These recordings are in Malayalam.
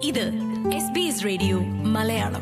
ഇത് S B S radio Malayalam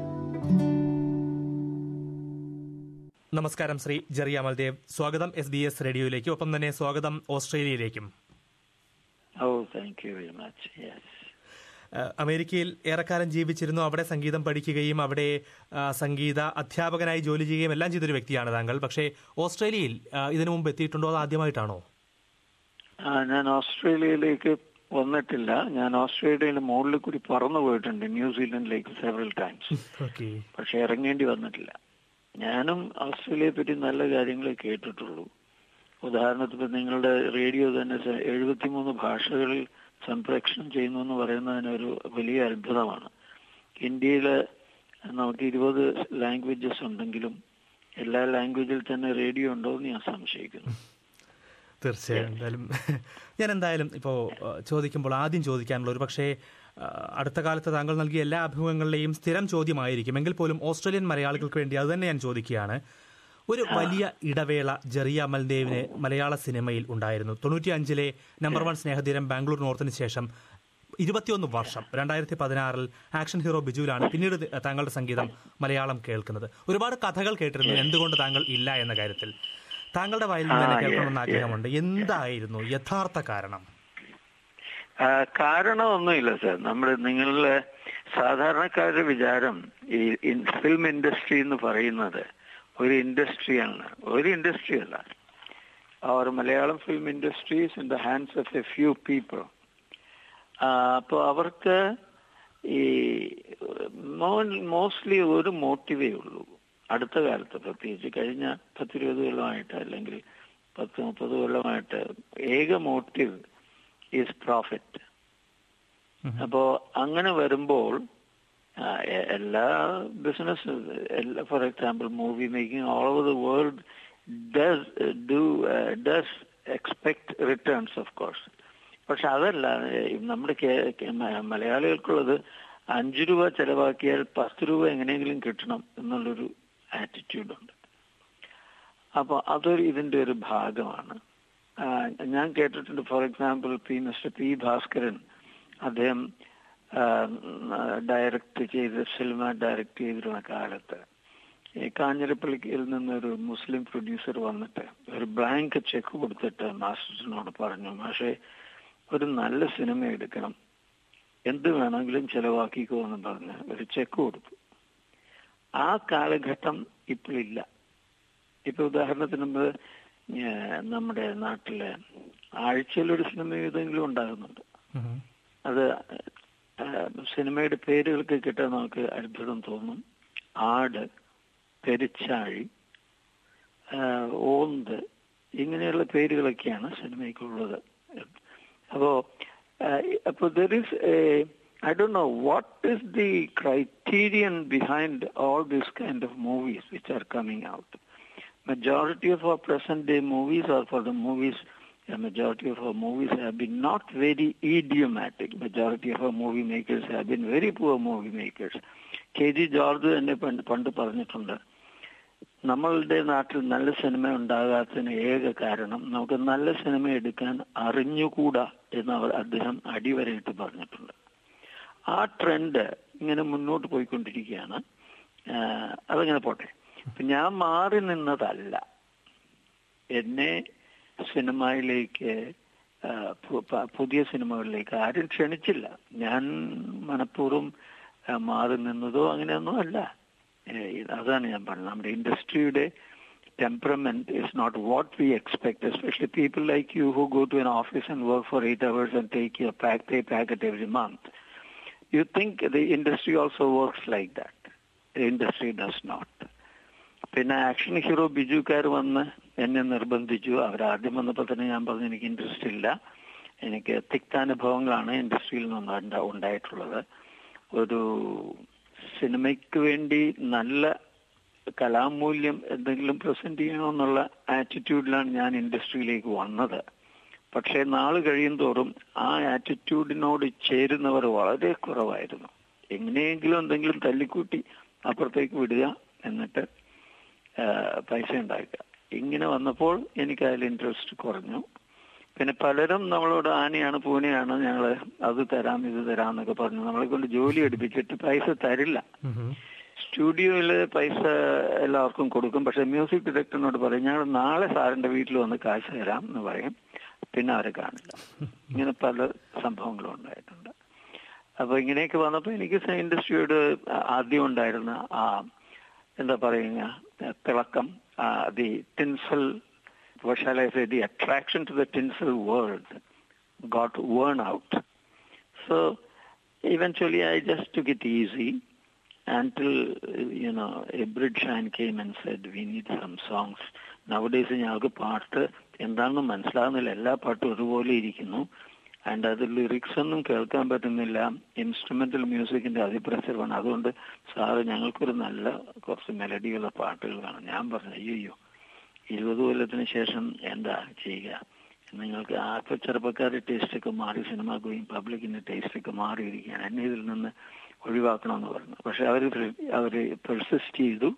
നമസ്കാരം ശ്രീ ജെറി അമൽദേവ് സ്വാഗതം എസ് ബി എസ് റേഡിയോയിലേക്ക് ഒപ്പം തന്നെ സ്വാഗതം ഓസ്ട്രേലിയയിലേക്കും Oh, thank you very much. Yes. ഏഹ് അമേരിക്കയിൽ ഏറെക്കാലം ജീവിച്ചിരുന്നു അവിടെ സംഗീതം പഠിക്കുകയും അവിടെ ആ, സംഗീത അധ്യാപകനായി ജോലി ചെയ്യുകയും എല്ലാം ചെയ്തൊരു വ്യക്തിയാണ് താങ്കൾ പക്ഷേ ഓസ്ട്രേലിയയിൽ ആ, ഇതിനു മുമ്പ് എത്തിയിട്ടുണ്ടോ അത് ആദ്യമായിട്ടാണോ ആ, ഞാൻ ഓസ്ട്രേലിയയിലേക്ക് വന്നിട്ടില്ല ഞാൻ ഓസ്ട്രേലിയയിൽ മുകളിൽ കൂടി പറന്നു പോയിട്ടുണ്ട് ന്യൂസിലൻഡിലേക്ക് സെവറൽ ടൈംസ് ഓക്കെ പക്ഷെ ഇറങ്ങേണ്ടി വന്നിട്ടില്ല ഞാനും ഓസ്ട്രേലിയയെ പറ്റി നല്ല കാര്യങ്ങളെ കേട്ടിട്ടുള്ളൂ ഉദാഹരണത്തിന് നിങ്ങളുടെ റേഡിയോ തന്നെ സ- എഴുപത്തിമൂന്ന് ഭാഷകളിൽ സംപ്രേഷണം ചെയ്യുന്നു എന്ന് പറയുന്നതിന് ഒരു വലിയ അത്ഭുതമാണ് ഇന്ത്യയിൽ നമുക്ക് ഇരുപത് ലാംഗ്വേജസ് ഉണ്ടെങ്കിലും എല്ലാ ലാംഗ്വേജിൽ തന്നെ റേഡിയോ ഉണ്ടോ എന്ന് ഞാൻ സംശയിക്കുന്നു തീർച്ചയായും എന്തായാലും ഞാൻ എന്തായാലും ഇപ്പോൾ ചോദിക്കുമ്പോൾ ആദ്യം ചോദിക്കാനുള്ള ഒരു പക്ഷേ ആ, അടുത്ത കാലത്ത് താങ്കൾ നൽകിയ എല്ലാ അഭിമുഖങ്ങളിലെയും സ്ഥിരം ചോദ്യമായിരിക്കും എങ്കിൽ പോലും ഓസ്ട്രേലിയൻ മലയാളികൾക്ക് വേണ്ടി അത് തന്നെ ഞാൻ ചോദിക്കുകയാണ് ഒരു വലിയ ഇടവേള ജെറിയ അമൽദേവിന് മലയാള സിനിമയിൽ ഉണ്ടായിരുന്നു തൊണ്ണൂറ്റി അഞ്ചിലെ നമ്പർ വൺ സ്നേഹതീരം ബാംഗ്ലൂർ നോർത്തിന് ശേഷം ഇരുപത്തിയൊന്ന് വർഷം രണ്ടായിരത്തി പതിനാറിൽ ആക്ഷൻ ഹീറോ ബിജുവിലാണ് പിന്നീട് താങ്കളുടെ സംഗീതം മലയാളം കേൾക്കുന്നത് ഒരുപാട് കഥകൾ കേട്ടിരുന്നു എന്തുകൊണ്ട് താങ്കൾ ഇല്ല എന്ന കാര്യത്തിൽ താങ്കളുടെ വായിൽ നിന്ന് തന്നെ ആ, കേൾക്കണമെന്ന് yes, ആഗ്രഹമുണ്ട് എന്തായിരുന്നു യഥാർത്ഥ കാരണം ആ, കാരണമൊന്നുമില്ല സാർ നമ്മുടെ നിങ്ങളുടെ സാധാരണക്കാരുടെ വിചാരം ഈ ഫിലിം ഇൻഡസ്ട്രി എന്ന് പറയുന്നത് ഒരു ഇൻഡസ്ട്രിയാണ് ഒരു ഇൻഡസ്ട്രി അല്ല അവർ Malayalam film industries in the hands of a few people അപ്പോൾ അവർക്ക് ഈ മോസ്റ്റ്ലി ഒരു മോട്ടീവേ ഉള്ളൂ അടുത്ത കാലത്ത് പ്രത്യേകിച്ച് കഴിഞ്ഞ പത്തിരുപത് കൊല്ലമായിട്ട് അല്ലെങ്കിൽ പത്ത് മുപ്പത് കൊല്ലമായിട്ട് ഏക മോട്ടീവ് ഈസ് പ്രോഫിറ്റ് അപ്പോ അങ്ങനെ വരുമ്പോൾ ആ, എ- എല്ലാ ബിസിനസ് എല്ലാ for example movie making all over the world does do does expect returns of course പക്ഷെ അതല്ല ഏ, നമ്മുടെ കേ- കേ- മ- മലയാളികൾക്കുള്ളത് അഞ്ചു രൂപ ചെലവാക്കിയാൽ പത്ത് രൂപ എങ്ങനെയെങ്കിലും കിട്ടണം എന്നുള്ളൊരു ആറ്റിറ്റ്യൂഡുണ്ട് അപ്പൊ അതൊരു ഇതിന്റെ ഒരു ഭാഗമാണ് ആ, ഞാൻ കേട്ടിട്ടുണ്ട് for example P mister P Bhaskaran അദ്ദേഹം ഡയറക്റ്റ് ചെയ്ത് സിനിമ ഡയറക്റ്റ് ചെയ്തിരുന്ന കാലത്ത് ഈ കാഞ്ഞിരപ്പള്ളിയിൽ നിന്നൊരു മുസ്ലിം പ്രൊഡ്യൂസർ വന്നിട്ട് ഒരു ബ്ലാങ്ക് ചെക്ക് കൊടുത്തിട്ട് മാസ്റ്റേഴ്സിനോട് പറഞ്ഞു പക്ഷേ ഒരു നല്ല സിനിമ എടുക്കണം എന്ത് വേണമെങ്കിലും ചെലവാക്കിക്കോ എന്ന് പറഞ്ഞ് ഒരു ചെക്ക് കൊടുത്തു ആ കാലഘട്ടം ഇപ്പോഴില്ല ഇപ്പൊ ഉദാഹരണത്തിന് മുമ്പ് ഏഹ് നമ്മുടെ നാട്ടിലെ ആഴ്ചയിലൊരു സിനിമ ഏതെങ്കിലും ഉണ്ടാകുന്നുണ്ട് ഉം. അത് ഏഹ് സിനിമയുടെ പേരുകൾക്ക് കിട്ടാൻ നമുക്ക് അത്ഭുതം തോന്നും ആട് പെരിച്ചാഴി ഏഹ് ഓന്ത് ഇങ്ങനെയുള്ള പേരുകളൊക്കെയാണ് സിനിമയ്ക്കുള്ളത് അപ്പോ ഏഹ് അപ്പോ there is I do know what is the criterion behind all this kind of movies which are coming out majority of our present day movies or for the movies a majority of our movies have been not very idiomatic majority of our movie makers have been very poor movie makers K G George എന്നെ പണ്ട് പണ്ട് പറഞ്ഞിട്ടുണ്ട് നമ്മളുടെ നാട്ടിൽ നല്ല സിനിമ ഉണ്ടാകാത്തതിന് ഏക കാരണം നമുക്ക് നല്ല സിനിമ എടുക്കാൻ അറിഞ്ഞുകൂടാ എന്ന് അവർ അദ്ദേഹം അടിവരയിട്ട് പറഞ്ഞിട്ടുണ്ട് ആ ട്രെൻഡ് ഇങ്ങനെ മുന്നോട്ട് പോയിക്കൊണ്ടിരിക്കുകയാണ് ആഹ് അതങ്ങനെ പോട്ടെ ഇപ്പൊ ഞാൻ മാറി നിന്നതല്ല എന്നെ സിനിമയിലേക്ക് ആഹ് പു- പ- പുതിയ സിനിമകളിലേക്ക് ആരും ക്ഷണിച്ചില്ല ഞാൻ മനഃപൂർവ്വം ആഹ് മാറി നിന്നതോ അങ്ങനെയൊന്നും അല്ല ഏഹ് ഇത് അതാണ് ഞാൻ പറഞ്ഞത് നമ്മുടെ ഇൻഡസ്ട്രിയുടെ temperament is not what we expect especially people like you who go to an office and work for eight hours and take you pack pay packet every month you think the industry also works like that the industry does not പിന്നെ ആക്ഷൻ ഹീറോ ബിജുക്കാർ വന്ന് എന്നെ നിർബന്ധിച്ചു അവരാദ്യം വന്നപ്പോൾ തന്നെ ഞാൻ പറഞ്ഞു എനിക്ക് ഇൻട്രസ്റ്റ് ഇല്ല എനിക്ക് തിക്താനുഭവങ്ങളാണ് ഇൻഡസ്ട്രിയിൽ നിന്ന് ഉണ്ടാ- ഉണ്ടായിട്ടുള്ളത് ഒരു സിനിമയ്ക്ക് വേണ്ടി നല്ല കലാമൂല്യം എന്തെങ്കിലും പ്രസന്റ് ചെയ്യണമെന്നുള്ള ആറ്റിറ്റ്യൂഡിലാണ് ഞാൻ ഇൻഡസ്ട്രിയിലേക്ക് വന്നത് പക്ഷേ നാള് കഴിയും തോറും ആ ആറ്റിറ്റ്യൂഡിനോട് ചേരുന്നവർ വളരെ കുറവായിരുന്നു എങ്ങനെയെങ്കിലും എന്തെങ്കിലും തല്ലിക്കൂട്ടി അപ്പുറത്തേക്ക് വിടുക എന്നിട്ട് ആ, പൈസ ഉണ്ടാക്കുക ഇങ്ങനെ വന്നപ്പോൾ എനിക്ക് അതിൽ ഇൻട്രസ്റ്റ് കുറഞ്ഞു പിന്നെ പലരും നമ്മളോട് ആനയാണ് പൂനെയാണ് ഞങ്ങൾ അത് തരാം ഇത് തരാം എന്നൊക്കെ പറഞ്ഞു നമ്മളെ കൊണ്ട് ജോലി എടുപ്പിച്ചിട്ട് പൈസ തരില്ല ഉം. സ്റ്റുഡിയോയിൽ പൈസ എല്ലാവർക്കും കൊടുക്കും പക്ഷെ മ്യൂസിക് ഡയറക്ടറിനോട് പറയും ഞങ്ങൾ നാളെ സാറിന്റെ വീട്ടിൽ വന്ന് കാശ് തരാം എന്ന് പറയും പിന്നെ അവരെ കാണില്ല ഇങ്ങനെ പല സംഭവങ്ങളും ഉണ്ടായിട്ടുണ്ട് അപ്പൊ ഇങ്ങനെയൊക്കെ വന്നപ്പോൾ എനിക്ക് ഇൻഡസ്ട്രിയോട് ആദ്യം ഉണ്ടായിരുന്ന ആ എന്താ പറയുക തിളക്കം the tinsel shall I say the attraction to the tinsel world got worn out. So eventually I just took it easy until you know a Bridgeshine came and said we need some songs. Nowadays ഞങ്ങൾക്ക് പാട്ട് എന്താണെന്ന് മനസ്സിലാകുന്നില്ല എല്ലാ പാട്ടും ഒരുപോലെ ഇരിക്കുന്നു ആൻഡ് അത് ലിറിക്സ് ഒന്നും കേൾക്കാൻ പറ്റുന്നില്ല ഇൻസ്ട്രുമെന്റൽ മ്യൂസിക്കിന്റെ അതിപ്രസരമാണ് അതുകൊണ്ട് സാറ് ഞങ്ങൾക്കൊരു നല്ല കുറച്ച് മെലഡിയുള്ള പാട്ടുകൾ വേണം ഞാൻ പറഞ്ഞു അയ്യോ ഇരുപത് കൊല്ലത്തിന് ശേഷം എന്താ ചെയ്യുക നിങ്ങൾക്ക് ആ ചെറുപ്പക്കാരുടെ ടേസ്റ്റ് ഒക്കെ മാറി സിനിമ ഗോയിങ് പബ്ലിക്കിന്റെ ടേസ്റ്റ് ഒക്കെ മാറിയിരിക്കുകയാണ് എന്നെ ഇതിൽ നിന്ന് ഒഴിവാക്കണമെന്ന് പറഞ്ഞു പക്ഷെ അവർ അവർ പെർസിസ്റ്റ് ചെയ്തു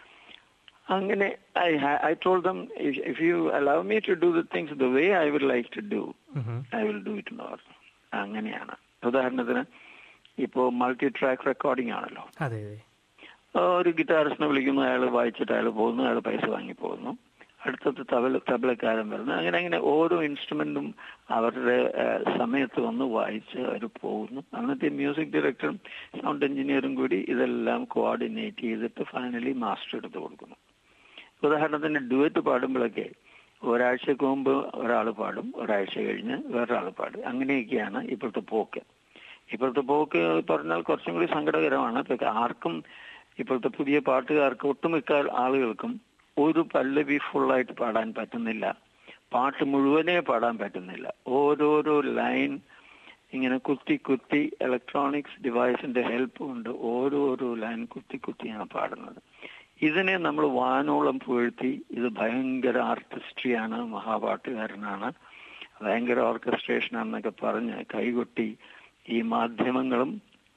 അങ്ങനെ I I told them if you allow me to do the things the way I would like to do um. I will do it എന്ന് പറഞ്ഞു അങ്ങനെയാണ് ഉദാഹരണത്തിന് ഇപ്പോ മൾട്ടി ട്രാക്ക് റെക്കോർഡിംഗ് ആണല്ലോ അതെ അതെ ഒരു ഗിറ്റാറിസ്റ്റിനെ വിളിക്കുന്നു അയാൾ വായിച്ചിട്ട് അയാൾ പോകുന്നു അയാൾ പൈസ വാങ്ങി പോകുന്നു അടുത്തത് തബല തബലക്കാരൻ വരുന്നു അങ്ങനെ അങ്ങനെ ഓരോ ഇൻസ്ട്രുമെന്റും അവരുടെ ഏഹ്, സമയത്ത് വന്ന് വായിച്ച് അവർ പോകുന്നു അന്നത്തെ മ്യൂസിക് ഡയറക്ടറും സൗണ്ട് എഞ്ചിനീയറും കൂടി ഇതെല്ലാം കോർഡിനേറ്റ് ചെയ്തിട്ട് ഫൈനലി മാസ്റ്റർ എടുത്ത് കൊടുക്കുന്നു ഉദാഹരണത്തിന് ഡുവറ്റ് പാടുമ്പോഴൊക്കെ ഒരാഴ്ചക്ക് മുമ്പ് ഒരാൾ പാടും ഒരാഴ്ച കഴിഞ്ഞ് വേറൊരാൾ പാടും അങ്ങനെയൊക്കെയാണ് ഇപ്പോഴത്തെ പോക്ക് ഇപ്പോഴത്തെ പോക്ക് പറഞ്ഞാൽ കുറച്ചും കൂടി സങ്കടകരമാണ് ഇപ്പൊ ആർക്കും ഇപ്പോഴത്തെ പുതിയ പാട്ടുകാർക്ക് ഒട്ടുമിക്ക ആളുകൾക്കും ഒരു പല്ലവി ഫുള്ളായിട്ട് പാടാൻ പറ്റുന്നില്ല പാട്ട് മുഴുവനേ പാടാൻ പറ്റുന്നില്ല ഓരോരോ ലൈൻ ഇങ്ങനെ കുത്തി കുത്തി ഇലക്ട്രോണിക്സ് ഡിവൈസിന്റെ ഹെൽപ്പ് കൊണ്ട് ഓരോരോ ലൈൻ കുത്തി കുത്തിയാണ് പാടുന്നത് ഇതിനെ നമ്മൾ വാനോളം പുകഴ്ത്തി ഇത് ഭയങ്കര ആർട്ടിസ്ട്രിയാണ് മഹാപാട്ടുകാരനാണ് ഭയങ്കര ഓർക്കസ്ട്രേഷനാണെന്നൊക്കെ പറഞ്ഞ് കൈകൊട്ടി ഈ മാധ്യമങ്ങളും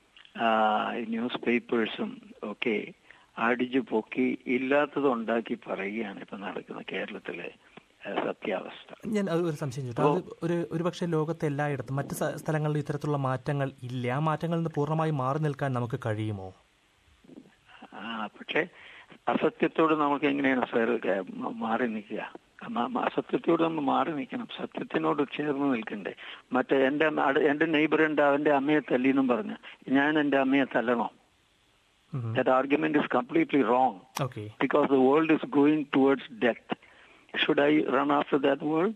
ന്യൂസ് പേപ്പേഴ്സും ഒക്കെ അടിച്ചു പൊക്കി ഇല്ലാത്തത് ഉണ്ടാക്കി പറയുകയാണ് ഇപ്പൊ നടക്കുന്ന കേരളത്തിലെ ആ, സത്യാവസ്ഥ ഞാൻ അത് ഒരു സംശയം ചോദിച്ചു അത് ഒരു ഒരുപക്ഷെ ലോകത്തെ എല്ലായിടത്തും മറ്റ് സ്ഥ- സ്ഥലങ്ങളിൽ ഇത്തരത്തിലുള്ള മാറ്റങ്ങൾ ഇല്ല ആ മാറ്റങ്ങളിൽ നിന്ന് പൂർണ്ണമായി മാറി നിൽക്കാൻ നമുക്ക് കഴിയുമോ ആ പക്ഷെ അസത്യത്തോട് നമുക്ക് എങ്ങനെയാണ് സാർ മ- മാറി നിൽക്കുക മ- മ- അസത്യത്തോട് നമ്മൾ മാറി നിൽക്കണം സത്യത്തിനോട് ചേർന്ന് നിൽക്കണ്ടേ മറ്റേ എന്റെ അമ്മ- അട്- എന്റെ നെയ്ബർ ഉണ്ട് അവന്റെ അമ്മയെ തല്ലിന്നും പറഞ്ഞു ഞാൻ എന്റെ അമ്മയെ തല്ലണോ that argument is completely wrong okay because the world is going towards death. Should I run after that world?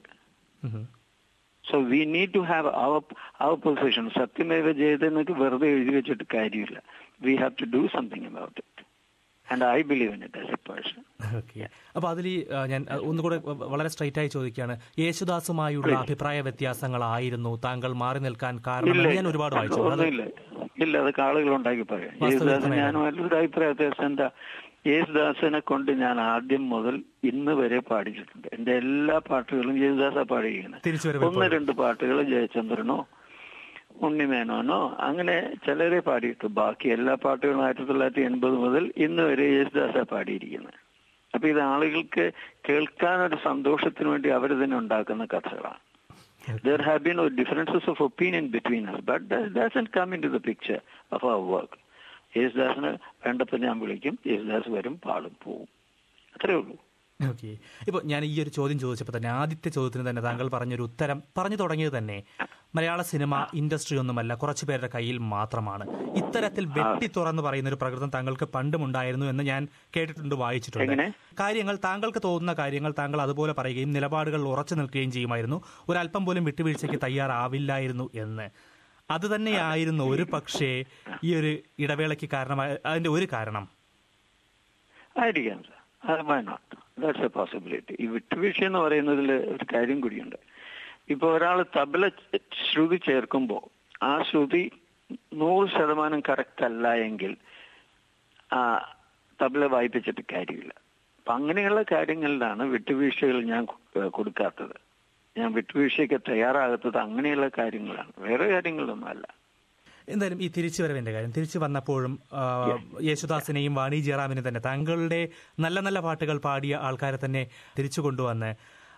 So we need to have our our position. സത്യമേവ ജയത എന്നൊക്കെ വെറുതെ എഴുതി വെച്ചിട്ട് കാര്യമില്ല we have to do something about it and I believe in it as a person okay അപ്പൊ അതിൽ ഞാൻ അഹ്, ഒന്നുകൂടെ വ- വളരെ സ്ട്രൈറ്റ് ആയി ചോദിക്കുകയാണ് യേശുദാസുമായുള്ള അഭിപ്രായ വ്യത്യാസങ്ങളായിരുന്നു താങ്കൾ മാറി നിൽക്കാൻ കാരണം ഞാൻ ഒരുപാട് വായിച്ചു അത് ഒന്നുമില്ല ഇല്ല അതൊക്കെ ആളുകൾ ഉണ്ടാക്കി പറയാം യേശുദാസ് വാസ്തവികതയാണ്. ഞാനും ഒരു അഭിപ്രായ വ്യത്യാസം എന്താ യേശുദാസിനെ കൊണ്ട് ഞാൻ ആദ്യം മുതൽ ഇന്ന് വരെ പാടിച്ചിട്ടുണ്ട് എന്റെ എല്ലാ പാട്ടുകളും യേശുദാസ പാടിയിരിക്കുന്നത് തിരിച്ചുവരവ് ഒന്ന് രണ്ട് പാട്ടുകൾ ജയചന്ദ്രനോ ഉണ്ണിമേനോനോ അങ്ങനെ ചിലരെ പാടിയിട്ടു ബാക്കി എല്ലാ പാട്ടുകളും ആയിരത്തി തൊള്ളായിരത്തി എൺപത് മുതൽ ഇന്ന് വരെ യേശുദാസ പാടിയിരിക്കുന്നത് അപ്പൊ ഇത് ആളുകൾക്ക് കേൾക്കാൻ ഒരു സന്തോഷത്തിന് വേണ്ടി അവർ തന്നെ ഉണ്ടാക്കുന്ന കഥകളാണ് there have been no differences of opinion between us, but that doesn't come into the picture of our work. യേശുദാസിന് വേണ്ടപ്പോൾ ഞാൻ വിളിക്കും യേശുദാസ് വരും പാടും പോവും അത്രേ ഉള്ളൂ ഓക്കെ ഇപ്പൊ ഞാൻ ഈ ഒരു ചോദ്യം ചോദിച്ചപ്പോൾ തന്നെ ആദ്യത്തെ ചോദ്യത്തിന് തന്നെ താങ്കൾ പറഞ്ഞൊരു ഉത്തരം പറഞ്ഞു തുടങ്ങിയത് തന്നെ മലയാള സിനിമ ഇൻഡസ്ട്രി ഒന്നുമല്ല കുറച്ചു പേരുടെ കയ്യിൽ മാത്രമാണ് ഇത്തരത്തിൽ വെട്ടി തുറന്ന് പറയുന്ന ഒരു പ്രകൃതം താങ്കൾക്ക് പണ്ടും ഉണ്ടായിരുന്നു എന്ന് ഞാൻ കേട്ടിട്ടുണ്ട് വായിച്ചിട്ടുണ്ട് എങ്ങനെ? കാര്യങ്ങൾ താങ്കൾക്ക് തോന്നുന്ന കാര്യങ്ങൾ താങ്കൾ അതുപോലെ പറയുകയും നിലപാടുകൾ ഉറച്ചു നിൽക്കുകയും ചെയ്യുമായിരുന്നു ഒരല്പം പോലും വിട്ടുവീഴ്ചയ്ക്ക് തയ്യാറാവില്ലായിരുന്നു എന്ന് അത് തന്നെയായിരുന്നു ഒരു പക്ഷേ ഈ ഒരു ഇടവേളയ്ക്ക് കാരണമായ അതിന്റെ ഒരു കാരണം ആയിരിക്കാം sir why not that's a possibility ഈ വിട്ടുവീഴ്ച എന്ന് പറയുന്നതിൽ ഒരു കാര്യം കൂടിയുണ്ട് ഇപ്പൊ ഒരാൾ തബല ശ്രുതി ചേർക്കുമ്പോൾ ആ ശ്രുതി നൂറ് ശതമാനം കറക്റ്റ് അല്ല എങ്കിൽ ആ തബല വായിപ്പിച്ചിട്ട് കാര്യമില്ല അപ്പൊ അങ്ങനെയുള്ള കാര്യങ്ങളിലാണ് വിട്ടുവീഴ്ചകൾ ഞാൻ കൊ- കൊടുക്കാത്തത് ഞാൻ വിട്ടുവീഴ്ചയ്ക്ക് തയ്യാറാകാത്തത് അങ്ങനെയുള്ള കാര്യങ്ങളാണ് വേറെ കാര്യങ്ങളൊന്നും അല്ല എന്തായാലും ഈ തിരിച്ചുവരവിന്റെ കാര്യം തിരിച്ചു വന്നപ്പോഴും ആ, യേശുദാസിനെയും വാണി ജയറാമിനെ തന്നെ താങ്കളുടെ നല്ല നല്ല പാട്ടുകൾ പാടിയ ആൾക്കാരെ തന്നെ തിരിച്ചു കൊണ്ടുവന്ന്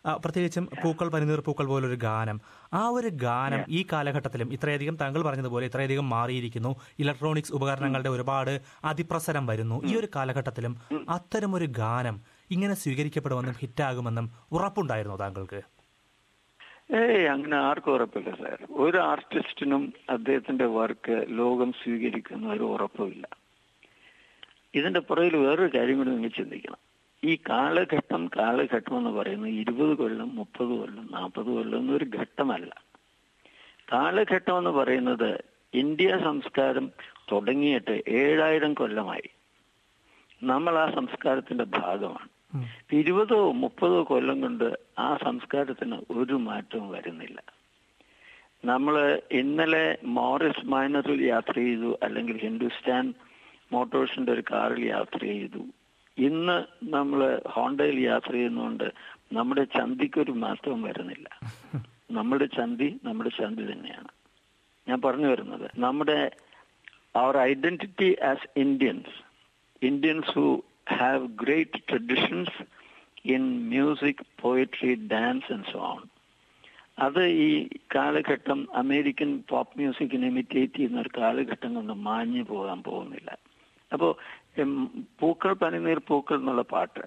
ആ, പ്രത്യേകിച്ചും പൂക്കൾ പനിനീർ പൂക്കൾ പോലൊരു ഗാനം ആ ഒരു ഗാനം ഈ കാലഘട്ടത്തിലും ഇത്രയധികം താങ്കൾ പറഞ്ഞതുപോലെ ഇത്രയധികം മാറിയിരിക്കുന്നു ഇലക്ട്രോണിക്സ് ഉപകരണങ്ങളുടെ ഒരുപാട് അതിപ്രസരം വരുന്നു ഈ ഒരു കാലഘട്ടത്തിലും അത്തരമൊരു ഗാനം ഇങ്ങനെ സ്വീകരിക്കപ്പെടുമെന്നും ഹിറ്റാകുമെന്നും ഉറപ്പുണ്ടായിരുന്നോ താങ്കൾക്ക് ഏയ് അങ്ങനെ ആർക്കും ഉറപ്പില്ല സാർ ഒരു ആർട്ടിസ്റ്റിനും അദ്ദേഹത്തിന്റെ വർക്ക് ലോകം സ്വീകരിക്കുന്ന ഒരു ഉറപ്പുമില്ല ഇതിന്റെ പുറകിൽ വേറൊരു കാര്യം കൂടി നിങ്ങൾ ചിന്തിക്കണം ഈ കാലഘട്ടം കാലഘട്ടം എന്ന് പറയുന്നത് ഇരുപത് കൊല്ലം മുപ്പത് കൊല്ലം നാൽപ്പത് കൊല്ലം എന്നൊരു ഘട്ടമല്ല കാലഘട്ടം എന്ന് പറയുന്നത് ഇന്ത്യ സംസ്കാരം തുടങ്ങിയിട്ട് ഏഴായിരം കൊല്ലമായി നമ്മൾ ആ സംസ്കാരത്തിന്റെ ഭാഗമാണ് ഉം. ഇരുപതോ മുപ്പതോ കൊല്ലം കൊണ്ട് ആ സംസ്കാരത്തിന് ഒരു മാറ്റവും വരുന്നില്ല നമ്മൾ ഇന്നലെ മോറിസ് മൈനറിൽ യാത്ര ചെയ്തു അല്ലെങ്കിൽ ഹിന്ദുസ്ഥാൻ മോട്ടോഴ്സിന്റെ ഒരു കാറിൽ യാത്ര ചെയ്തു ഇന്ന് നമ്മൾ ഹോണ്ടയിൽ യാത്ര ചെയ്യുന്നതുകൊണ്ട് നമ്മുടെ ചന്തിക്കൊരു മാറ്റവും വരുന്നില്ല നമ്മുടെ ചന്തി നമ്മുടെ ചന്തി തന്നെയാണ് ഞാൻ പറഞ്ഞു വരുന്നത് നമ്മുടെ our identity as Indians, Indians who have great traditions in music, poetry, dance, and so on. അത് ഈ കാലഘട്ടം അമേരിക്കൻ പോപ്പ് മ്യൂസിക്കിനെ ഇമിറ്റേറ്റ് ചെയ്യുന്ന ഒരു കാലഘട്ടം കൊണ്ട് മാഞ്ഞു പോകാൻ പോകുന്നില്ല അപ്പോ ഉം, പൂക്കൾ പനിനീർ പൂക്കൾ എന്നുള്ള പാട്ട്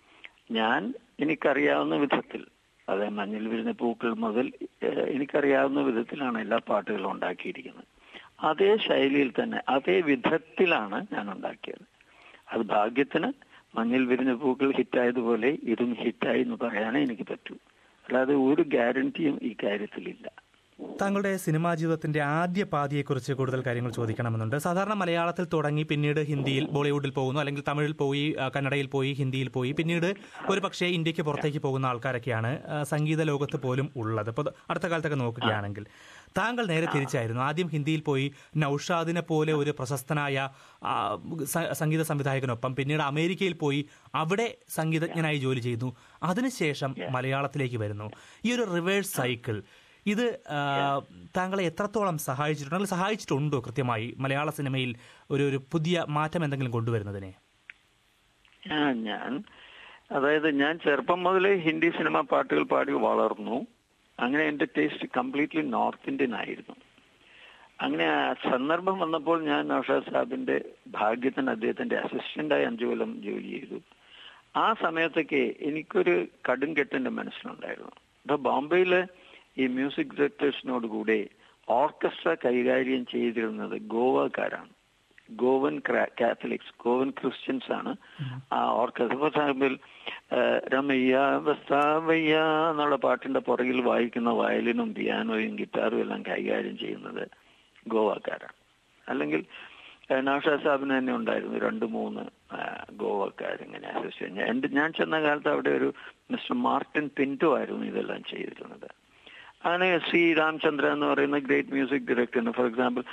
ഞാൻ എനിക്കറിയാവുന്ന വിധത്തിൽ അതെ മഞ്ഞിൽ വീഴുന്ന പൂക്കൾ മുതൽ ഏഹ്, എനിക്കറിയാവുന്ന വിധത്തിലാണ് എല്ലാ പാട്ടുകളും ഉണ്ടാക്കിയിരിക്കുന്നത് അതേ ശൈലിയിൽ തന്നെ അതേ വിധത്തിലാണ് ഞാൻ ഉണ്ടാക്കിയത് അത് ഭാഗ്യത്തിന് മഞ്ഞിൽ വിരിഞ്ഞ പൂക്കൾ ഹിറ്റായതുപോലെ ഇതും ഹിറ്റായി എന്ന് പറയാനേ എനിക്ക് പറ്റൂ അല്ലാതെ ഒരു ഗ്യാരണ്ടിയും ഈ കാര്യത്തിലില്ല താങ്കളുടെ സിനിമാ ജീവിതത്തിന്റെ ആദ്യ പാതിയെക്കുറിച്ച് കൂടുതൽ കാര്യങ്ങൾ ചോദിക്കണമെന്നുണ്ട് സാധാരണ മലയാളത്തിൽ തുടങ്ങി പിന്നീട് ഹിന്ദിയിൽ ബോളിവുഡിൽ പോകുന്നു അല്ലെങ്കിൽ തമിഴിൽ പോയി ആ, കന്നഡയിൽ പോയി ഹിന്ദിയിൽ പോയി പിന്നീട് ഒരു പക്ഷേ ഇന്ത്യക്ക് പുറത്തേക്ക് പോകുന്ന ആൾക്കാരൊക്കെയാണ് ആ, സംഗീത ലോകത്ത് പോലും ഉള്ളത് ഇപ്പോൾ അടുത്ത കാലത്തൊക്കെ നോക്കുകയാണെങ്കിൽ താങ്കൾ നേരെ തിരിച്ചായിരുന്നു ആദ്യം ഹിന്ദിയിൽ പോയി നൌഷാദിനെ പോലെ ഒരു പ്രശസ്തനായ ആ, സ- സംഗീത സംവിധായകനൊപ്പം പിന്നീട് അമേരിക്കയിൽ പോയി അവിടെ സംഗീതജ്ഞനായി ജോലി ചെയ്തു അതിനുശേഷം മലയാളത്തിലേക്ക് വരുന്നു ഈ ഒരു റിവേഴ്സ് സൈക്കിൾ ഇത് ആ, താങ്കളെ എത്രത്തോളം സഹായിച്ചിട്ടുണ്ട് അല്ലെങ്കിൽ സഹായിച്ചിട്ടുണ്ടോ കൃത്യമായി മലയാള സിനിമയിൽ ഒരു ഒരു പുതിയ മാറ്റം എന്തെങ്കിലും കൊണ്ടുവരുന്നതിനെ ആ ഞാൻ അതായത് ഞാൻ ചെറുപ്പം മുതലേ ഹിന്ദി സിനിമ പാട്ടുകൾ പാടി വളർന്നു അങ്ങനെ എന്റെ ടേസ്റ്റ് കംപ്ലീറ്റ്ലി നോർത്ത് ഇന്ത്യൻ ആയിരുന്നു അങ്ങനെ ആ സന്ദർഭം വന്നപ്പോൾ ഞാൻ നൌഷാദ് സാഹിബിന്റെ ഭാഗ്യത്തിന് അദ്ദേഹത്തിന്റെ അസിസ്റ്റന്റായി അഞ്ചു കൊല്ലം ജോലി ചെയ്തു ആ സമയത്തൊക്കെ എനിക്കൊരു കടുംകെട്ടിന്റെ മനസ്സിലുണ്ടായിരുന്നു അപ്പൊ ബോംബെയില് ഈ മ്യൂസിക് ഡയറക്ടേഴ്സിനോട് കൂടെ ഓർക്കസ്ട്ര കൈകാര്യം ചെയ്തിരുന്നത് ഗോവക്കാരാണ് ഗോവൻ ക്രാ- കാത്തലിക്സ് ഗോവൻ ക്രിസ്ത്യൻസ് ആണ് ആ ഓർക്കസ്ട്ര സാഹിബിൽ രമയ്യ വസ്താവയ്യ എന്നുള്ള പാട്ടിന്റെ പുറകിൽ വായിക്കുന്ന വയലിനും പിയാനോയും ഗിറ്റാറും എല്ലാം കൈകാര്യം ചെയ്യുന്നത് ഗോവക്കാരാണ് അല്ലെങ്കിൽ ഏഹ്, നൗഷാദ് സാഹിബിന് തന്നെ ഉണ്ടായിരുന്നു രണ്ട് മൂന്ന് ഗോവക്കാർ ഇങ്ങനെ അസോസിയേഷൻ എന്റെ ഞാൻ ചെന്ന കാലത്ത് അവിടെ ഒരു മിസ്റ്റർ മാർട്ടിൻ പിന്റോ ആയിരുന്നു ഇതെല്ലാം ചെയ്തിരുന്നത് അങ്ങനെ സി രാമചന്ദ്ര എന്ന് പറയുന്ന ഗ്രേറ്റ് മ്യൂസിക് ഡയറക്ടറിന് ഫോർ എക്സാമ്പിൾ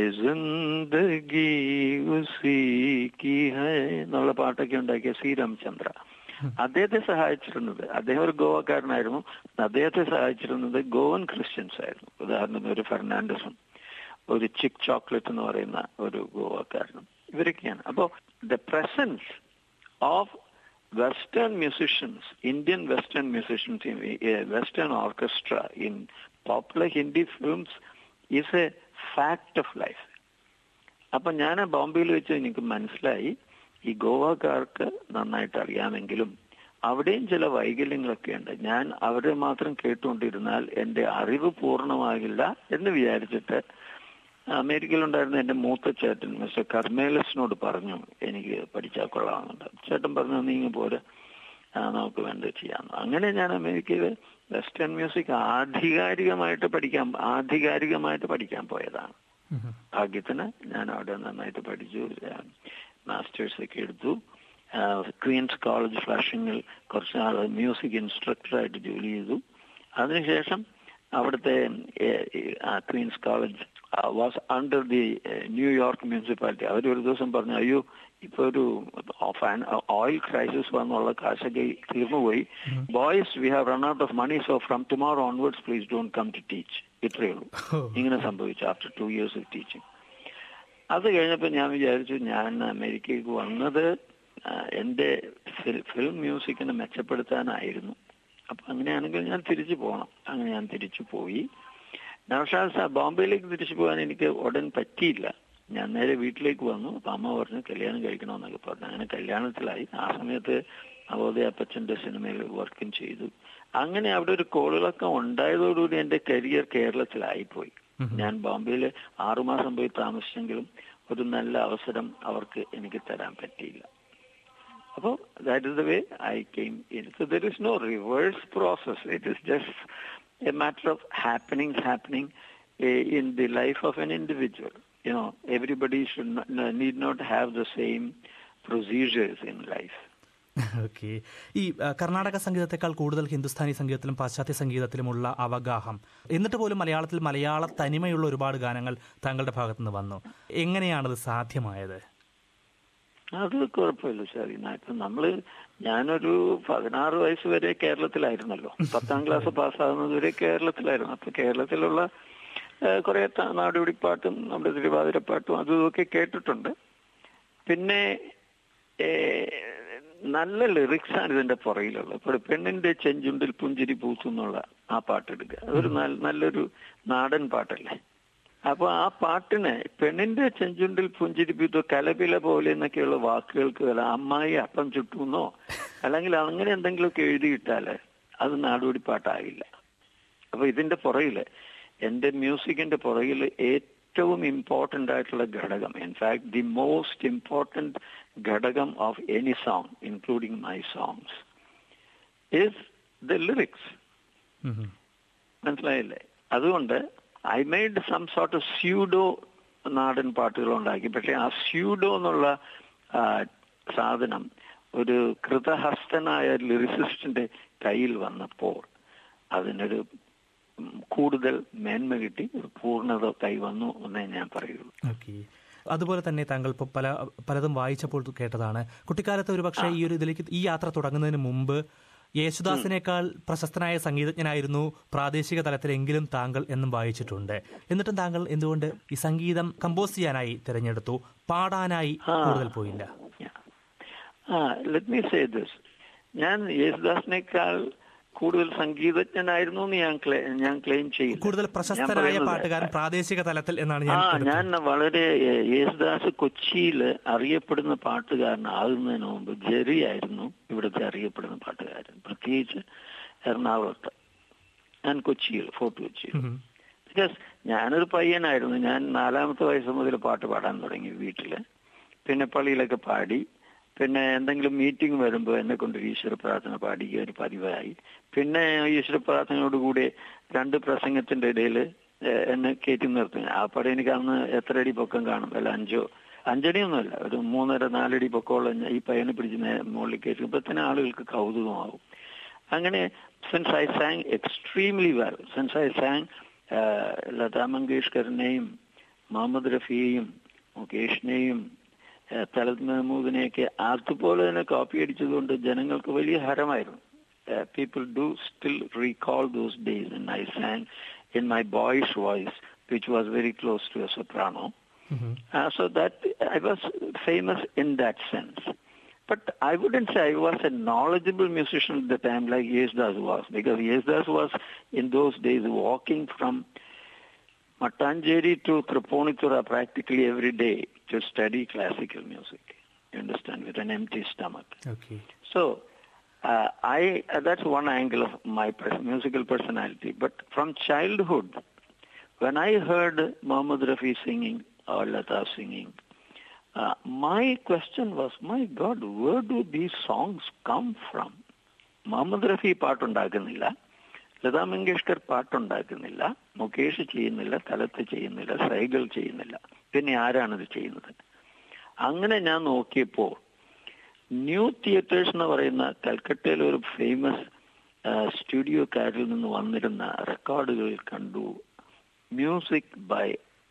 ജിന്ദഗി ഉസി കി ഹൈ എന്നുള്ള പാട്ടൊക്കെ ഉണ്ടാക്കിയ സി രാമചന്ദ്ര അദ്ദേഹത്തെ സഹായിച്ചിരുന്നത് അദ്ദേഹം ഒരു ഗോവക്കാരനായിരുന്നു അദ്ദേഹത്തെ സഹായിച്ചിരുന്നത് ഗോവൻ ക്രിസ്ത്യൻസ് ആയിരുന്നു ഉദാഹരണത്തിന് ഒരു ഫെർണാണ്ടസും ഒരു ചിക്ക് ചോക്ലേറ്റ് എന്ന് പറയുന്ന ഒരു ഗോവക്കാരനും ഇവരൊക്കെയാണ് അപ്പോ the presence of western musicians Indian western musicians in western orchestra in popular Hindi films is a fact of life അപ്പൊ ഞാൻ ബോംബെയിൽ വെച്ച് എനിക്ക് മനസ്സിലായി ഈ ഗോവക്കാർക്ക് നന്നായിട്ട് അറിയാമെങ്കിലും അവിടെയും ചില വൈകല്യങ്ങളൊക്കെ ഉണ്ട് ഞാൻ അവരെ മാത്രം കേട്ടുകൊണ്ടിരുന്നാൽ എന്റെ അറിവ് പൂർണ്ണമാകില്ല എന്ന് വിചാരിച്ചിട്ട് അമേരിക്കയിലുണ്ടായിരുന്ന എന്റെ മൂത്ത ചേട്ടൻ മിസ്റ്റർ കർമേലസിനോട് പറഞ്ഞു എനിക്ക് പഠിച്ചാൽ കൊള്ളാമെന്നുണ്ട് ചേട്ടൻ പറഞ്ഞു നീ ഇങ്ങ് പോരെ ആ, നമുക്ക് വേണ്ടത് ചെയ്യാം അങ്ങനെ ഞാൻ അമേരിക്കയിൽ വെസ്റ്റേൺ മ്യൂസിക് ആധികാരികമായിട്ട് പഠിക്കാൻ ആധികാരികമായിട്ട് പഠിക്കാൻ പോയതാണ് ഭാഗ്യത്തിന് ഞാൻ അവിടെ നന്നായിട്ട് പഠിച്ചു മാസ്റ്റേഴ്സ് ഒക്കെ എടുത്തു ക്വീൻസ് കോളേജ് ഫ്ലാഷിങ്ങിൽ കുറച്ച് നാൾ മ്യൂസിക് ഇൻസ്ട്രക്ടറായിട്ട് ജോലി ചെയ്തു അതിനുശേഷം അവിടുത്തെ Queens College was under the New York municipality അവർ ഒരു ദിവസം പറഞ്ഞു അയ്യോ ഇപ്പൊ ഒരു ഓയിൽ ക്രൈസിസ് വന്നുള്ള കാശൊക്കെ തീർന്നുപോയി boys we have run out of money so from tomorrow onwards please don't come to teach ഇത്രയേ ഉള്ളൂ ഇങ്ങനെ സംഭവിച്ചു after two years of teaching അത് കഴിഞ്ഞപ്പോൾ ഞാൻ വിചാരിച്ചു ഞാൻ അമേരിക്കയ്ക്ക് വന്നത് ആ, എന്റെ ഫിൽ- ഫിലിം മ്യൂസിക്കിനെ മെച്ചപ്പെടുത്താനായിരുന്നു അപ്പൊ അങ്ങനെയാണെങ്കിൽ ഞാൻ തിരിച്ചു പോകണം അങ്ങനെ ഞാൻ തിരിച്ചു പോയി നൗഷാദ് സാ ബോംബെയിലേക്ക് തിരിച്ചു പോകാൻ എനിക്ക് ഉടൻ പറ്റിയില്ല ഞാൻ നേരെ വീട്ടിലേക്ക് വന്നു അപ്പൊ അമ്മ പറഞ്ഞു കല്യാണം കഴിക്കണമെന്നൊക്കെ പറഞ്ഞു അങ്ങനെ കല്യാണത്തിലായി ആ സമയത്ത് നവോദയ അപ്പച്ചന്റെ സിനിമയിൽ വർക്കും ചെയ്തു അങ്ങനെ അവിടെ ഒരു കോളിളക്കം ഉണ്ടായതോടുകൂടി എന്റെ കരിയർ കേരളത്തിലായിപ്പോയി ഞാൻ ബോംബെയിൽ ആറുമാസം പോയി താമസിച്ചെങ്കിലും ഒരു നല്ല അവസരം അവർക്ക് എനിക്ക് തരാൻ പറ്റിയില്ല അപ്പോൾ that is the way I came in so there is no reverse process it is just a matter of happening happening in the life of an individual you know everybody should need not have the same procedures in life okay ഈ ആ, കർണാടക സംഗീതത്തെക്കാൾ കൂടുതൽ ഹിന്ദുസ്ഥാനി സംഗീതത്തിലും പാശ്ചാത്യ സംഗീതത്തിലുമുള്ള അവഗാഹം എന്നിട്ട് പോലും മലയാളത്തിൽ മലയാള തനിമയുള്ള ഒരുപാട് ഗാനങ്ങൾ താങ്കളുടെ ഭാഗത്തു നിന്ന് വന്നു എങ്ങനെയാണത് സാധ്യമായത് അത് കുഴപ്പമില്ല ഷാദീന ഇപ്പൊ നമ്മള് ഞാനൊരു പതിനാറ് വയസ്സ് വരെ കേരളത്തിലായിരുന്നല്ലോ പത്താം ക്ലാസ് പാസ്സാകുന്നത് വരെ കേരളത്തിലായിരുന്നു അപ്പൊ കേരളത്തിലുള്ള ഏഹ്, കുറെ ത- നാടോടിപ്പാട്ടും നമ്മുടെ തിരുവാതിരപ്പാട്ടും അതും ഇതൊക്കെ കേട്ടിട്ടുണ്ട് പിന്നെ ഏഹ്, നല്ല ലിറിക്സ് ആണ് ഇതിന്റെ പുറകിലുള്ളത് ഇപ്പോൾ പെണ്ണിന്റെ ചെഞ്ചുണ്ടിൽ പുഞ്ചിരി പൂത്തു എന്നുള്ള ആ പാട്ടെടുക്കുക അതൊരു നല്ല- നല്ലൊരു നാടൻ പാട്ടല്ലേ അപ്പൊ ആ പാട്ടിന് പെണ്ണിന്റെ ചെഞ്ചുണ്ടിൽ പുഞ്ചിരിപ്പിത്തു കലപില പോലെ എന്നൊക്കെയുള്ള വാക്കുകൾക്ക് വില അമ്മായി അപ്പം ചുട്ടുന്നോ അല്ലെങ്കിൽ അങ്ങനെ എന്തെങ്കിലുമൊക്കെ എഴുതിയിട്ടാല് അത് നാടോടി പാട്ടാകില്ല അപ്പൊ ഇതിന്റെ പുറകില് എന്റെ മ്യൂസിക്കിന്റെ പുറകിൽ ഏറ്റവും ഇമ്പോർട്ടന്റ് ആയിട്ടുള്ള ഘടകം ഇൻഫാക്ട് ദി മോസ്റ്റ് ഇമ്പോർട്ടന്റ് ഘടകം of any song including my songs is the lyrics um. മനസ്സിലായില്ലേ അതുകൊണ്ട് I made some sort pseudo നാടൻ പാട്ടുകൾ ഉണ്ടാക്കി പക്ഷെ ആ സ്യൂഡോ എന്നുള്ള ആ, സാധനം ഒരു കൃതഹസ്തനായ ലിറിസിസ്റ്റിന്റെ കയ്യിൽ വന്നപ്പോൾ അതിനൊരു ഉം, കൂടുതൽ മേന്മ കിട്ടി ഒരു പൂർണ്ണത കൈവന്നു എന്നേ ഞാൻ പറയുള്ളൂ ഓക്കെ അതുപോലെ തന്നെ താങ്കൾ ഇപ്പോൾ പല പലതും വായിച്ചപ്പോൾ കേട്ടതാണ് കുട്ടിക്കാലത്ത് ഒരു പക്ഷേ ഈ ഒരു ഇതിലേക്ക് ഈ യാത്ര തുടങ്ങുന്നതിന് മുമ്പ് യേശുദാസിനേക്കാൾ പ്രശസ്തനായ സംഗീതജ്ഞനായിരുന്നു പ്രാദേശിക തലത്തിലെങ്കിലും താങ്കൾ എന്നും വായിച്ചിട്ടുണ്ട് എന്നിട്ടും താങ്കൾ എന്തുകൊണ്ട് ഈ സംഗീതം കമ്പോസ് ചെയ്യാനായി തിരഞ്ഞെടുത്തു പാടാനായി കൂടുതൽ പോയില്ല ആ ലെറ്റ് മീ സേ ദിസ് ഞാൻ യേശുദാസിനേക്കാൾ കൂടുതൽ സംഗീതജ്ഞനായിരുന്നു എന്ന് ഞാൻ ക്ലെ- ഞാൻ ക്ലെയിം ചെയ്യും കൂടുതൽ പ്രശസ്തനായ പാട്ടുകാരൻ പ്രാദേശിക തലത്തിൽ എന്നാണ് ഞാൻ ആ എടുത്തത്. ഞാൻ വളരെ ഏ, യേശുദാസ് കൊച്ചിയിൽ അറിയപ്പെടുന്ന പാട്ടുകാരനാകുന്നതിന് മുമ്പ് ജെറി ആയിരുന്നു ഇവിടുത്തെ അറിയപ്പെടുന്ന പാട്ടുകാരൻ പ്രത്യേകിച്ച് എറണാകുളത്ത് ഞാൻ കൊച്ചിയിൽ ഫോർട്ട് കൊച്ചിയിൽ ഉം. ബിക്കോസ് ഞാനൊരു പയ്യനായിരുന്നു ഞാൻ നാലാമത്തെ വയസ്സ് മുതൽ പാട്ട് പാടാൻ തുടങ്ങി വീട്ടില് പിന്നെ പള്ളിയിലൊക്കെ പാടി പിന്നെ എന്തെങ്കിലും മീറ്റിംഗ് വരുമ്പോൾ എന്നെ കൊണ്ട് ഒരു ഈശ്വര പ്രാർത്ഥന പാടിക്കുക ഒരു പതിവായി പിന്നെ ഈശ്വര പ്രാർത്ഥനയോടുകൂടി രണ്ട് പ്രസംഗത്തിന്റെ ഇടയിൽ എന്നെ കയറ്റി നിർത്തും ആ പടം എനിക്ക് അന്ന് എത്ര അടി പൊക്കം കാണും അല്ല അഞ്ചോ അഞ്ചടിയൊന്നുമല്ല ഒരു മൂന്നര നാലടി പൊക്കമുള്ള ഞാൻ ഈ പയ്യനെ പിടിച്ച് നേ- മുകളിൽ കയറ്റുമ്പോൾ തന്നെ ആളുകൾക്ക് കൗതുകമാവും അങ്ങനെ since I sang extremely well since I sang Lata മങ്കേഷ്കറിനെയും മുഹമ്മദ് റഫിയെയും മുകേഷിനെയും ഏഹ്, തലത് മെഹമൂദിനെയൊക്കെ അതുപോലെ തന്നെ കോപ്പി അടിച്ചതുകൊണ്ട് ജനങ്ങൾക്ക് വലിയ ഹരമായിരുന്നു people do still recall those days in I sang in my boy's voice which was very close to a soprano um. Uh, so that I was famous in that sense. But I wouldn't say I was a knowledgeable musician at the time like Yesdas was, because Yesdas was in those days walking from Mattanjeri to Triponitura practically every day to study classical music. You understand, with an empty stomach. Okay So uh, I uh, that's one angle of my pers- musical personality. But from childhood, when I heard Muhammad Rafi singing or Lata singing, uh, my question was, my God, where do these songs come from? Mohammed Rafi പാട്ടുണ്ടാക്കുന്നില്ല ലതാ മങ്കേഷ്കർ പാട്ടുണ്ടാക്കുന്നില്ല മുകേഷ് ചെയ്യുന്നില്ല തലത്ത് ചെയ്യുന്നില്ല സൈകൾ ചെയ്യുന്നില്ല പിന്നെ ആരാണിത് ചെയ്യുന്നത് അങ്ങനെ ഞാൻ നോക്കിയപ്പോൾ ന്യൂ തിയേറ്റേഴ്സ് എന്ന് പറയുന്ന കൽക്കട്ടയിലെ ഒരു ഫേമസ് സ്റ്റുഡിയോക്കാരിൽ നിന്ന് വന്നിരുന്ന റെക്കോർഡുകളിൽ കണ്ടു music by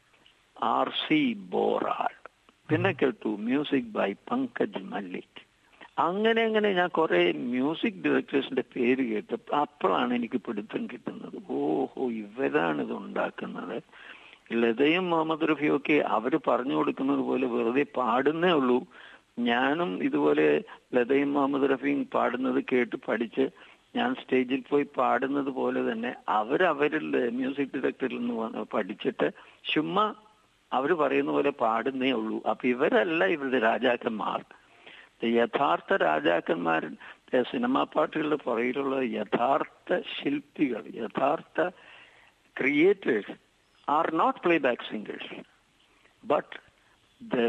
R C Boral പിന്നെ കേട്ടു മ്യൂസിക് ബൈ പങ്കജ് മല്ലിക് അങ്ങനെ അങ്ങനെ ഞാൻ കുറെ മ്യൂസിക് ഡയറക്ടേഴ്സിന്റെ പേര് കേട്ട് അപ്പോഴാണ് എനിക്ക് പിടുത്തം കിട്ടുന്നത് ഓഹോ ഇവരാണ് ഇത് ഉണ്ടാക്കുന്നത് ലതയും മുഹമ്മദ് റഫിയും ഒക്കെ അവര് പറഞ്ഞു കൊടുക്കുന്നത് പോലെ വെറുതെ പാടുന്നേ ഉള്ളൂ ഞാനും ഇതുപോലെ ലതയും മുഹമ്മദ് റഫിയും പാടുന്നത് കേട്ട് പഠിച്ച് ഞാൻ സ്റ്റേജിൽ പോയി പാടുന്നത് പോലെ തന്നെ അവരവരിൽ മ്യൂസിക് ഡയറക്ടറിൽ നിന്ന് വന്ന് പഠിച്ചിട്ട് ചുമ്മാ അവർ പറയുന്ന പോലെ പാടുന്നേ ഉള്ളൂ അപ്പൊ ഇവരല്ല ഇവരുടെ രാജാക്കന്മാർ യഥാർത്ഥ രാജാക്കന്മാർ സിനിമാ പാട്ടുകളുടെ പുറകിലുള്ള യഥാർത്ഥ ശില്പികൾ യഥാർത്ഥ creators are not playback singers but the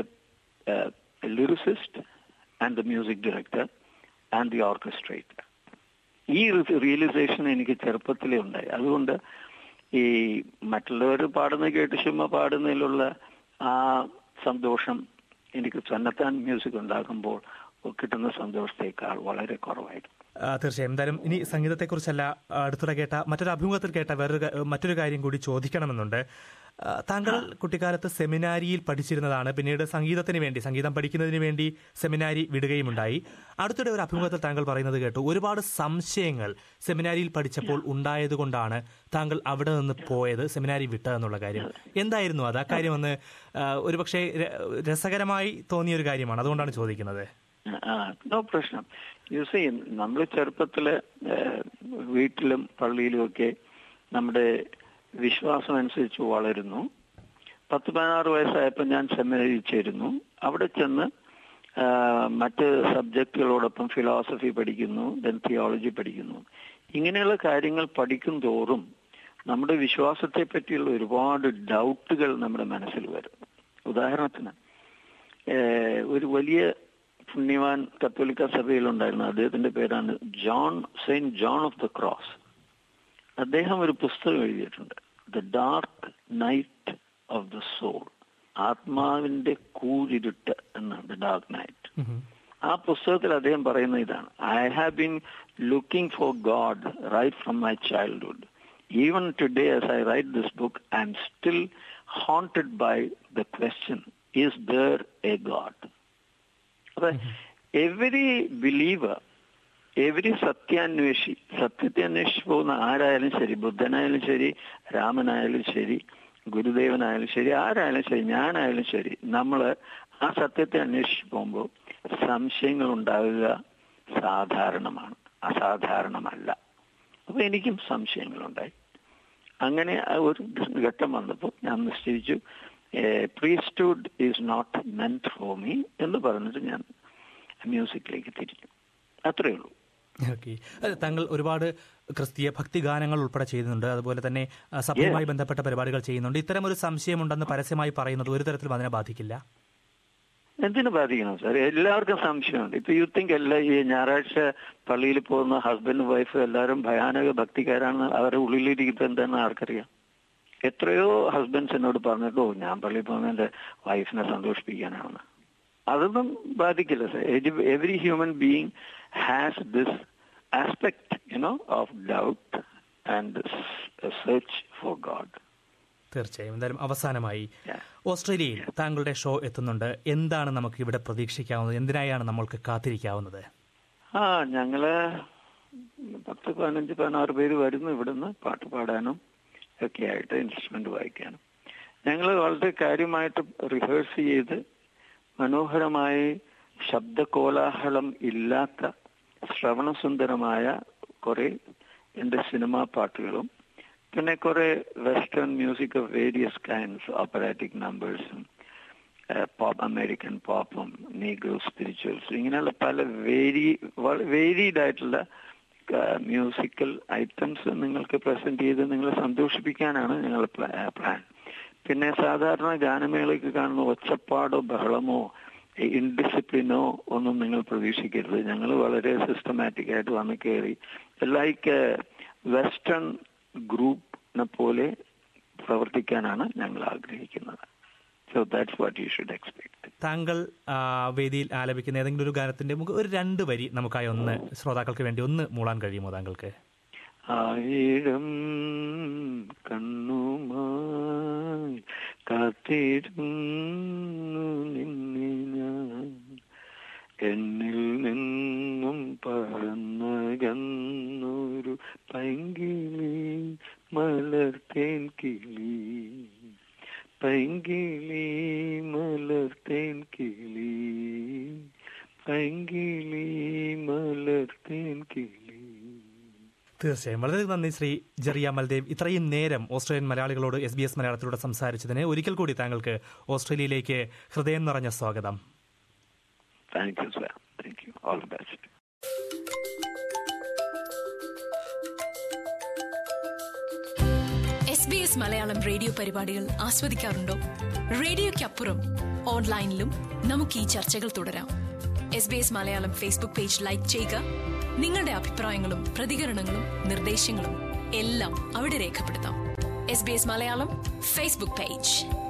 lyricist and the music director and the orchestrator ഈ റിയലൈസേഷൻ എനിക്ക് ചെറുപ്പത്തിലേ ഉണ്ടായി അതുകൊണ്ട് ഈ മറ്റുള്ളവർ പാടുന്ന കേട്ട് ചുമ്മാ പാടുന്നതിലുള്ള ആ സന്തോഷം എനിക്ക് തന്നെത്താൻ മ്യൂസിക് ഉണ്ടാക്കുമ്പോൾ കിട്ടുന്ന സന്തോഷത്തേക്കാൾ വളരെ കുറവായിരുന്നു ആ, തീർച്ചയായും എന്തായാലും ഇനി സംഗീതത്തെക്കുറിച്ചല്ല ആ, അടുത്തിടെ കേട്ട മറ്റൊരു അഭിമുഖത്തിൽ കേട്ട വേറൊരു ക- മറ്റൊരു കാര്യം കൂടി ചോദിക്കണമെന്നുണ്ട് ആ, താങ്കൾ കുട്ടിക്കാലത്ത് സെമിനാരിയിൽ പഠിച്ചിരുന്നതാണ് പിന്നീട് സംഗീതത്തിന് വേണ്ടി സംഗീതം പഠിക്കുന്നതിന് വേണ്ടി സെമിനാരി വിടുകയുമുണ്ടായി അടുത്തിടെ ഒരു അഭിമുഖത്തിൽ താങ്കൾ പറയുന്നത് കേട്ടു ഒരുപാട് സംശയങ്ങൾ സെമിനാരിയിൽ പഠിച്ചപ്പോൾ ഉണ്ടായതുകൊണ്ടാണ് താങ്കൾ അവിടെ നിന്ന് പോയത് സെമിനാരി വിട്ടതെന്നുള്ള കാര്യം എന്തായിരുന്നു അത് ആ കാര്യം ഒന്ന് ആ, ഒരുപക്ഷെ ര- രസകരമായി തോന്നിയ ഒരു കാര്യമാണ് അതുകൊണ്ടാണ് ചോദിക്കുന്നത് ആ നോ പ്രശ്നം യൂസ് നമ്മൾ ചെറുപ്പത്തില് ഏഹ്, വീട്ടിലും പള്ളിയിലും ഒക്കെ നമ്മുടെ വിശ്വാസം അനുസരിച്ച് വളരുന്നു പത്ത് പതിനാറ് വയസ്സായപ്പോൾ ഞാൻ സെമിനറിയിൽ ചേരുന്നു അവിടെ ചെന്ന് ആ, മറ്റ് സബ്ജക്റ്റുകളോടൊപ്പം ഫിലോസഫി പഠിക്കുന്നു ദെൻ തിയോളജി പഠിക്കുന്നു ഇങ്ങനെയുള്ള കാര്യങ്ങൾ പഠിക്കും തോറും നമ്മുടെ വിശ്വാസത്തെ പറ്റിയുള്ള ഒരുപാട് ഡൗട്ടുകൾ നമ്മുടെ മനസ്സിൽ വരും ഉദാഹരണത്തിന് ഏഹ്, ഒരു വലിയ പുണ്യവാൻ കത്തോലിക്ക സഭയിലുണ്ടായിരുന്നു അദ്ദേഹത്തിന്റെ പേരാണ് John Saint John of the Cross അദ്ദേഹം ഒരു പുസ്തകം എഴുതിയിട്ടുണ്ട് the Dark Night of the Soul ആത്മാവിന്റെ കൂരിരുട്ട് എന്നാണ് ദ ഡാർക്ക് നൈറ്റ് ഉം. ആ പുസ്തകത്തിൽ അദ്ദേഹം പറയുന്ന ഇതാണ് I have been looking for God right from my childhood even today as I write this book I am still haunted by the question is there a God അപ്പൊ എവരി ബിലീവർ എവരി സത്യാന്വേഷി സത്യത്തെ അന്വേഷിച്ച് പോകുന്ന ആരായാലും ശരി ബുദ്ധനായാലും ശരി രാമനായാലും ശരി ഗുരുദേവനായാലും ശരി ആരായാലും ശരി ഞാനായാലും ശരി നമ്മൾ ആ സത്യത്തെ അന്വേഷിച്ച് പോകുമ്പോൾ സംശയങ്ങൾ ഉണ്ടാകുക സാധാരണമാണ് അസാധാരണമല്ല അപ്പൊ എനിക്കും സംശയങ്ങളുണ്ടായി അങ്ങനെ ആ ഒരു ഘട്ടം വന്നപ്പോൾ ഞാൻ നിശ്ചയിച്ചു priesthood is not meant for me എന്ന് പറഞ്ഞിട്ട് ഞാൻ മ്യൂസിക്കിലേക്ക് തിരിഞ്ഞു അത്രേ ഉള്ളൂ ഓക്കെ അതെ, താങ്കൾ ഒരുപാട് ക്രിസ്തീയ ഭക്തിഗാനങ്ങൾ ഉൾപ്പെടെ ചെയ്യുന്നുണ്ട് അതുപോലെ തന്നെ ആ, സഭയുമായി ബന്ധപ്പെട്ട പരിപാടികൾ ചെയ്യുന്നുണ്ട് ഇത്തരം ഒരു സംശയമുണ്ടെന്ന് പരസ്യമായി പറയുന്നത് ഒരു തരത്തിലും അതിനെ ബാധിക്കില്ല എന്തിനു ബാധിക്കണം സാർ എല്ലാവർക്കും സംശയമുണ്ട് ഇപ്പൊ യു തിങ്ക് എല്ലാ ഈ ഞായറാഴ്ച പള്ളിയിൽ പോകുന്ന ഹസ്ബൻഡ് വൈഫ് എല്ലാവരും ഭയാനക ഭക്തിക്കാരാണെന്ന് അവരുടെ ഉള്ളിലിരിക്കുന്നത് എന്താണെന്ന് ആർക്കറിയാം എത്രയോ ഹസ്ബൻഡ്സ് എന്നോട് പറഞ്ഞിട്ട് ഓ ഞാൻ പള്ളിയിൽ പോകുന്ന എന്റെ വൈഫിനെ സന്തോഷിപ്പിക്കാനാണെന്ന് അതൊന്നും ബാധിക്കില്ല sir every human being has this aspect you know of doubt and search for God തീർച്ചയായും എന്തായാലും അവസാനമായി Yeah. ഓസ്ട്രേലിയയിൽ താങ്കളുടെ ഷോ എത്തുന്നുണ്ട് എന്താണ് നമുക്ക് ഇവിടെ പ്രതീക്ഷിക്കാവുന്നത് എന്തിനായാണ് നമ്മൾക്ക് കാത്തിരിക്കാവുന്നത് ആ ഞങ്ങള് പത്ത് പതിനഞ്ച് പതിനാറ് പേര് വരുന്നു ഇവിടുന്ന് പാട്ട് പാടാനും ഒക്കെ ആയിട്ട് ഇൻസ്ട്രുമെന്റ് വായിക്കാനും ഞങ്ങൾ വളരെ കാര്യമായിട്ട് റിഹേഴ്സ് ചെയ്ത് മനോഹരമായി ശബ്ദകോലാഹലം ഇല്ലാത്ത ശ്രവണസുന്ദരമായ കുറെ എന്റെ സിനിമാ പാട്ടുകളും പിന്നെ കുറെ western music of various kinds operatic നമ്പേഴ്സും പോപ്പ് അമേരിക്കൻ പോപ്പും നീഗ്രോ സ്പിരിച്വൽസ് ഇങ്ങനെയുള്ള പല വേരി വേരീഡ് ആയിട്ടുള്ള മ്യൂസിക്കൽ ഐറ്റംസ് നിങ്ങൾക്ക് പ്രസന്റ് ചെയ്ത് നിങ്ങളെ സന്തോഷിപ്പിക്കാനാണ് ഞങ്ങളുടെ പ്ലാൻ പിന്നെ സാധാരണ ഗാനമേളയ്ക്ക് കാണുന്ന ഒച്ചപ്പാടോ ബഹളമോ ഇൻഡിസിപ്ലിനോ ഒന്നും നിങ്ങൾ പ്രതീക്ഷിക്കരുത് ഞങ്ങൾ വളരെ സിസ്റ്റമാറ്റിക് ആയിട്ട് വന്ന് കയറി ലൈക്ക് വെസ്റ്റേൺ ഗ്രൂപ്പിനെ പോലെ പ്രവർത്തിക്കാനാണ് ഞങ്ങൾ ആഗ്രഹിക്കുന്നത് so that's what you should expect താങ്കൾ ആ, വേദിയിൽ ആലപിക്കുന്ന ഏതെങ്കിലും ഒരു ഗാനത്തിന്റെ നമുക്ക് ഒരു രണ്ട് വരി നമുക്കായി ഒന്ന് ശ്രോതാക്കൾക്ക് വേണ്ടി ഒന്ന് മൂളാൻ കഴിയുമോ താങ്കൾക്ക് ആയിരം കണ്ണുമായി കാത്തിരുന്നു നിന്നെ ഞാൻ എന്നിൽ നിന്നും പറന്നകന്നൊരു പൈങ്കിളി മലർത്തേൻ കിളി പൈങ്കിളി മലർത്തേൻ കിളി പൈങ്കിളി മലർത്തേൻ കിളി തീർച്ചയായും വളരെ നന്ദി ശ്രീ ജെറിയ മൽദേവ് ഇത്രയും നേരം ഓസ്ട്രേലിയൻ മലയാളികളോട് എസ് ബി എസ് മലയാളത്തിലൂടെ സംസാരിച്ചതിന് ഒരിക്കൽ കൂടി താങ്കൾക്ക് ഓസ്ട്രേലിയയിലേക്ക് ഹൃദയം നിറഞ്ഞ സ്വാഗതം thank you sir thank you all the best S B S Malayalam radio പരിപാടികൾ ആസ്വദിക്കാറുണ്ടോ റേഡിയോയ്ക്കപ്പുറം ഓൺലൈനിലും നമുക്ക് ഈ ചർച്ചകൾ തുടരാം S B S Malayalam Facebook page like ചെയ്യുക നിങ്ങളുടെ അഭിപ്രായങ്ങളും പ്രതികരണങ്ങളും നിർദ്ദേശങ്ങളും എല്ലാം അവിടെ രേഖപ്പെടുത്താം S B S Malayalam Facebook page